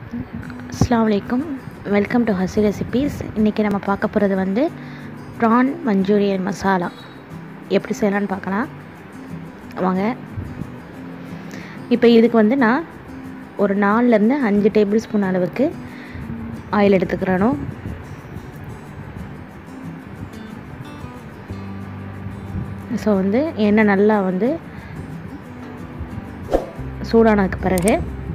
அஸ்ஸலாமு அலைக்கும் welcome to Hussey recipes இன்றைக்கி நம்ம பார்க்க போகிறது வந்து ப்ரான் மஞ்சூரியன் மசாலா எப்படி செய்யலான்னு பார்க்கலாம் வாங்க இப்போ இதுக்கு வந்து நான் ஒரு நாலுலேருந்து அஞ்சு டேபிள் ஸ்பூன் அளவுக்கு ஆயில் எடுத்துக்கிறணும் ஸோ வந்து எண்ணெய் நல்லா வந்து சூடானதுக்கு பிறகு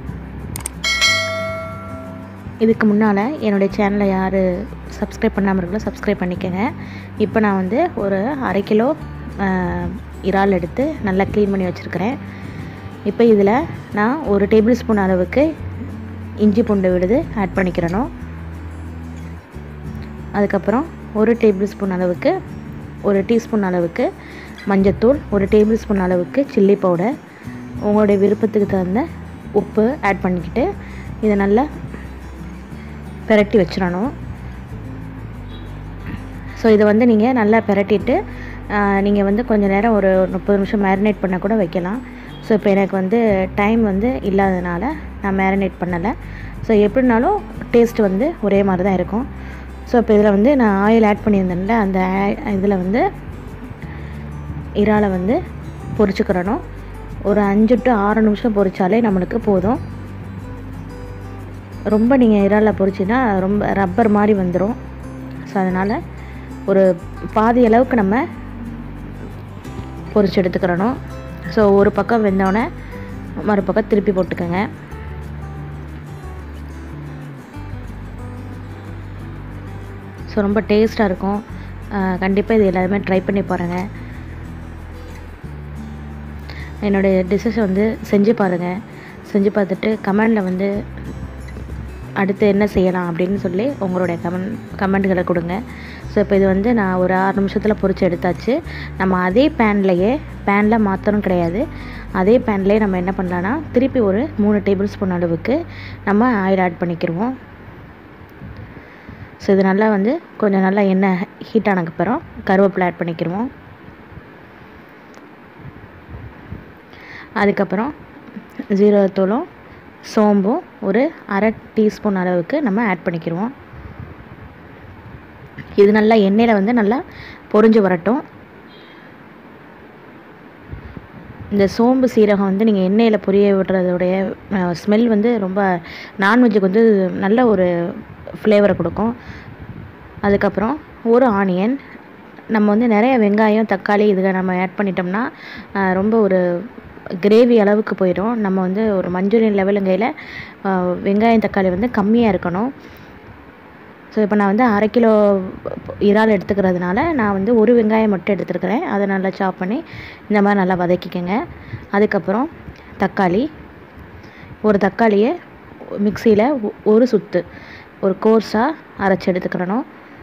இதுக்கு முன்னால் என்னுடைய சேனலை யார் சப்ஸ்கிரைப் பண்ணாமல் இருக்கோ சப்ஸ்கிரைப் பண்ணிக்கோங்க இப்போ நான் வந்து ஒரு அரை கிலோ இறால் எடுத்து நல்லா க்ளீன் பண்ணி வச்சுருக்கிறேன் இப்போ இதில் நான் ஒரு டேபிள் ஸ்பூன் அளவுக்கு இஞ்சி பூண்டு விழுது ஆட் பண்ணிக்கிறணும் அதுக்கப்புறம் ஒரு டேபிள் ஸ்பூன் அளவுக்கு ஒரு டீஸ்பூன் அளவுக்கு மஞ்சத்தூள் ஒரு டேபிள் ஸ்பூன் அளவுக்கு சில்லி பவுடர் உங்களுடைய விருப்பத்துக்கு தகுந்த உப்பு ஆட் பண்ணிக்கிட்டு இதை நல்லா பெரட்டி வச்சிடணும் ஸோ இதை வந்து நீங்கள் நல்லா பெரட்டிட்டு நீங்கள் வந்து கொஞ்சம் நேரம் ஒரு முப்பது நிமிஷம் மேரினேட் பண்ண கூட வைக்கலாம் ஸோ இப்போ எனக்கு வந்து டைம் வந்து இல்லாததுனால நான் மேரினேட் பண்ணலை ஸோ எப்படினாலும் டேஸ்ட் வந்து ஒரே மாதிரி தான் இருக்கும் ஸோ இப்போ இதில் வந்து நான் ஆயில் ஆட் பண்ணியிருந்தேன்ல அந்த இதில் வந்து இறாலை வந்து பொரிச்சுக்கிறணும் ஒரு அஞ்சு டு ஆறு நிமிஷம் பொரித்தாலே நம்மளுக்கு போதும் ரொம்ப நீங்கள் இறாலில் பொரிச்சின்னா ரொம்ப ரப்பர் மாதிரி வந்துடும் ஸோ அதனால் ஒரு பாதி அளவுக்கு நம்ம பொரிச்சு எடுத்துக்கிறணும் ஸோ ஒரு பக்கம் வெந்தோடனே மறுபக்கம் திருப்பி போட்டுக்கோங்க ஸோ ரொம்ப டேஸ்ட்டாக இருக்கும் கண்டிப்பாக இது எல்லாருமே ட்ரை பண்ணி பாருங்கள் என்னுடைய டிஷ்ஷஸை வந்து செஞ்சு பாருங்கள் செஞ்சு பார்த்துட்டு கமெண்டில் வந்து அடுத்து என்ன செய்யலாம் அப்படின்னு சொல்லி உங்களுடைய கமெண்ட் கமெண்ட்களை கொடுங்க ஸோ இப்போ இது வந்து நான் ஒரு ஆறு நிமிஷத்தில் பொரிச்சு எடுத்தாச்சு நம்ம அதே பேன்லேயே பேனில் மாற்றணும் கிடையாது அதே பேன்லேயே நம்ம என்ன பண்ணலான்னா திருப்பி ஒரு மூணு டேபிள் ஸ்பூன் அளவுக்கு நம்ம ஆயில் ஆட் பண்ணிக்கிடுவோம் ஸோ இது நல்லா வந்து கொஞ்சம் நல்லா எண்ணெய் ஹீட் ஆனதுக்கப்புறம் கருவேப்பிலை ஆட் பண்ணிக்கிடுவோம் அதுக்கப்புறம் ஜீரகத்தூளும் சோம்பும் ஒரு அரை டீஸ்பூன் அளவுக்கு நம்ம ஆட் பண்ணிக்கிடுவோம் இது நல்லா எண்ணெயில் வந்து நல்லா பொரிஞ்சு வரட்டும் இந்த சோம்பு சீரகம் வந்து நீங்கள் எண்ணெயில் பொரிய விடுறதோடைய ஸ்மெல் வந்து ரொம்ப நான்வெஜ்ஜுக்கு வந்து நல்ல ஒரு ஃப்ளேவரை கொடுக்கும் அதுக்கப்புறம் ஒரு ஆனியன் நம்ம வந்து நிறைய வெங்காயம் தக்காளி இதில் நம்ம ஆட் பண்ணிட்டோம்னா ரொம்ப ஒரு கிரேவி அளவுக்கு போயிடும் நம்ம வந்து ஒரு மஞ்சூரியன் லெவலுங்கையில் வெங்காயம் தக்காளி வந்து கம்மியாக இருக்கணும் ஸோ இப்போ நான் வந்து அரை கிலோ இறால் எடுத்துக்கிறதுனால நான் வந்து ஒரு வெங்காயம் மட்டும் எடுத்துருக்கிறேன் அதை நல்லா சாப் பண்ணி இந்த மாதிரி நல்லா வதக்கிக்கோங்க அதுக்கப்புறம் தக்காளி ஒரு தக்காளியை மிக்சியில் ஒரு சுத்து ஒரு கோர்ஸாக அரைச்சி எடுத்துக்கிறணும்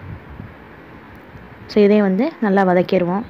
ஸோ இதையும் வந்து நல்லா வதக்கிடுவோம்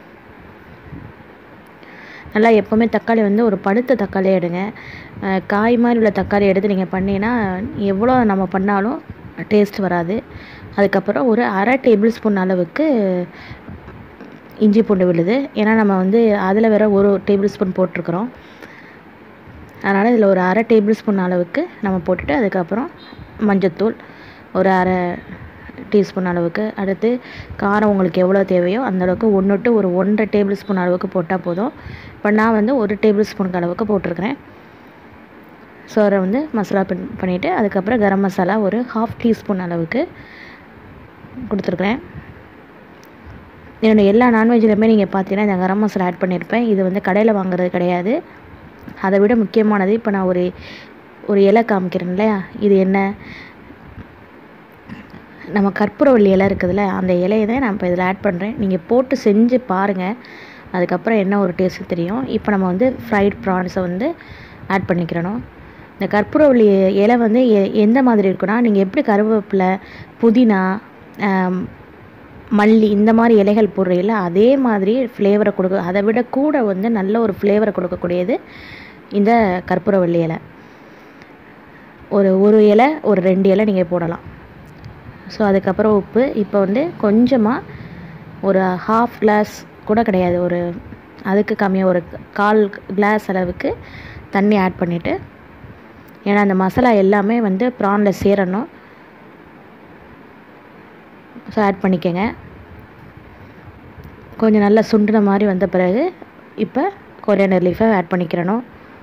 நல்லா எப்போவுமே தக்காளி வந்து ஒரு பழுத்த தக்காளி எடுங்க காய் மாதிரி உள்ள தக்காளி எடுத்து நீங்கள் பண்ணிங்கன்னா எவ்வளோ நம்ம பண்ணாலும் டேஸ்ட் வராது அதுக்கப்புறம் ஒரு அரை டேபிள் ஸ்பூன் அளவுக்கு இஞ்சி பூண்டு விழுது ஏன்னா நம்ம வந்து அதில் வேற ஒரு டேபிள் ஸ்பூன் போட்டிருக்கிறோம் அதனால் இதில் ஒரு அரை டேபிள் ஸ்பூன் அளவுக்கு நம்ம போட்டுட்டு அதுக்கப்புறம் மஞ்சத்தூள் ஒரு அரை டீஸ்பூன் அளவுக்கு அடுத்து காரம் உங்களுக்கு எவ்வளோ தேவையோ அந்தளவுக்கு ஒன்று டு ஒரு ஒன்றரை டேபிள் ஸ்பூன் அளவுக்கு போட்டால் போதும் இப்போ நான் வந்து ஒரு டேபிள் ஸ்பூனுக்கு அளவுக்கு போட்டிருக்கிறேன் ஸோ அதை வந்து மசாலா பண் பண்ணிவிட்டு அதுக்கப்புறம் கரம் மசாலா ஒரு ஹாஃப் டீஸ்பூன் அளவுக்கு கொடுத்துருக்குறேன் என்னோடய எல்லா நான்வெஜ்லையுமே நீங்கள் பார்த்தீங்கன்னா இந்த கரம் மசாலா ஆட் பண்ணியிருப்பேன் இது வந்து கடையில் வாங்குறது கிடையாது அதை விட முக்கியமானது இப்போ நான் ஒரு ஒரு இலை காமிக்கிறேன் இல்லையா இது என்ன நம்ம கற்பூரவள்ளி இலை இருக்குதுல்ல அந்த இலையை தான் நான் இப்போ இதில் ஆட் பண்ணுறேன் நீங்கள் போட்டு செஞ்சு பாருங்கள் அதுக்கப்புறம் என்ன ஒரு டேஸ்ட்டு தெரியும் இப்போ நம்ம வந்து ஃப்ரைட் ப்ரான்ஸை வந்து ஆட் பண்ணிக்கிறணும் இந்த கற்பூரவள்ளி இலை வந்து எந்த மாதிரி இருக்குன்னா நீங்கள் எப்படி கருவேப்பிலை புதினா மல்லி இந்த மாதிரி இலைகள் போடுறீங்கள அதே மாதிரி ஃப்ளேவரை கொடுக்க அதை விட கூட வந்து நல்ல ஒரு ஃப்ளேவரை கொடுக்கக்கூடியது இந்த கற்பூரவள்ளி இலை ஒரு ஒரு இலை ஒரு ரெண்டு இலை நீங்கள் போடலாம் ஸோ அதுக்கப்புறம் உப்பு இப்போ வந்து கொஞ்சமாக ஒரு ஹாஃப் கிளாஸ் கூட கிடையாது ஒரு அதுக்கு கம்மியாக ஒரு கால் கிளாஸ் அளவுக்கு தண்ணி ஆட் பண்ணிவிட்டு ஏன்னா அந்த மசாலா எல்லாமே வந்து ப்ரானில் சேரணும் ஸோ ஆட் பண்ணிக்கோங்க கொஞ்சம் நல்லா சுண்டுன மாதிரி வந்த பிறகு இப்போ கொரியாண்டர் லீஃபை ஆட் பண்ணிக்கிறணும்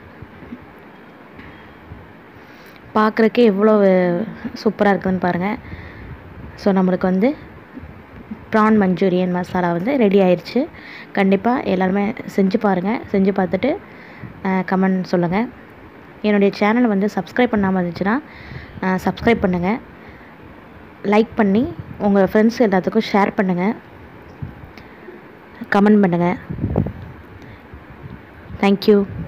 பார்க்குறக்கே எவ்வளோ சூப்பராக இருக்குதுன்னு பாருங்கள் ஸோ நம்மளுக்கு வந்து ப்ரான் மஞ்சூரியன் மசாலா வந்து ரெடி ஆயிடுச்சு கண்டிப்பாக எல்லாருமே செஞ்சு பாருங்கள் செஞ்சு பார்த்துட்டு கமெண்ட் சொல்லுங்கள் என்னுடைய சேனல் வந்து சப்ஸ்கிரைப் பண்ணாமல் இருந்துச்சுன்னா சப்ஸ்கிரைப் பண்ணுங்கள் லைக் பண்ணி உங்கள் ஃப்ரெண்ட்ஸ் எல்லாத்துக்கும் ஷேர் பண்ணுங்கள் கமெண்ட் பண்ணுங்கள் தேங்க்யூ